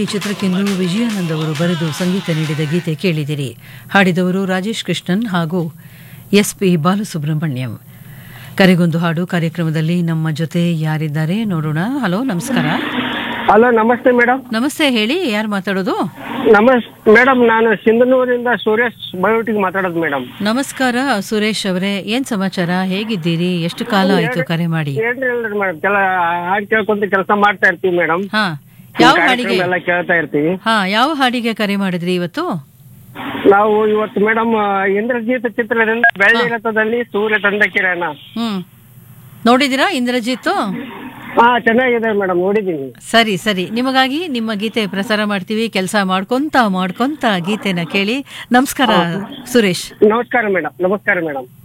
ಈ ಚಿತ್ರಕ್ಕೆಂದು ವಿಜಯಾನಂದ್ ಅವರು ಬರೆದು ಸಂಗೀತ ನೀಡಿದ ಗೀತೆ ಕೇಳಿದಿರಿ ಹಾಡಿದವರು ರಾಜೇಶ್ ಕೃಷ್ಣನ್ ಹಾಗೂ ಎಸ್ ಪಿ ಬಾಲಸುಬ್ರಹ್ಮಣ್ಯಂ ಕರೆಗೊಂದು ಹಾಡು ಕಾರ್ಯಕ್ರಮದಲ್ಲಿ ನಮ್ಮ ಜೊತೆ ಯಾರಿದ್ದಾರೆ ನೋಡೋಣ ಹಲೋ ನಮಸ್ಕಾರ ಹಲೋ ನಮಸ್ತೆ ಮೇಡಮ್ ನಮಸ್ತೆ ಹೇಳಿ ಯಾರು ಮಾತಾಡೋದು ನಮಸ್ ಮೇಡಮ್ ನಾನು ಸಿಂಧನೂರಿಂದ ಸುರೇಶ್ ಬಯೋಟಿಗೆ ಮಾತಾಡೋದು ಮೇಡಮ್ ನಮಸ್ಕಾರ ಸುರೇಶ್ ಅವರೇ ಏನ್ ಸಮಾಚಾರ ಹೇಗಿದ್ದೀರಿ ಎಷ್ಟು ಕಾಲ ಆಯ್ತು ಕರೆ ಮಾಡಿ ಏನ್ರಿ ಇಲ್ರಿ ಮೇಡಮ್ ಕೆಲ ಹಾಡು ಕೇಳ್ಕೊಂತ ಕೆಲಸ ಮಾಡ್ತಾ ಇರ್ತೀವಿ ಮೇಡಮ್ ಹಾ ಯಾವ ಹಾಡಿಗೆ ಎಲ್ಲ ಕೇಳ್ತಾ ಇರ್ತೀವಿ ಹಾ ಯಾವ ಹಾಡಿಗೆ ಕರೆ ಮಾಡಿದ್ರಿ ಇವತ್ತು ನಾವು ಇವತ್ತು ಮೇಡಮ್ ಇಂದ್ರಜೀತ್ ಚಿತ್ರದಿಂದ ಬೆಳ್ಳಿ ರಥದಲ್ಲಿ ಸೂರ್ಯ ತಂದ ಕಿರಣ ಹ್ಮ್ ನೋಡಿದಿರಾ ಇಂದ್ರಜಿತ್ ಹಾ ಚೆನ್ನಾಗಿದೆ ಮೇಡಮ್ ನೋಡಿದೀನಿ ಸರಿ ಸರಿ ನಿಮಗಾಗಿ ನಿಮ್ಮ ಗೀತೆ ಪ್ರಸಾರ ಮಾಡ್ತೀವಿ ಕೆಲಸ ಮಾಡ್ಕೊಂತ ಮಾಡ್ಕೊಂತ ಗೀತೆನ ಕೇಳಿ ನಮಸ್ಕಾರ ಸುರೇಶ್ ನಮಸ್ಕಾರ ಮೇಡಮ್ ನಮಸ್ಕಾರ ಮೇಡಮ್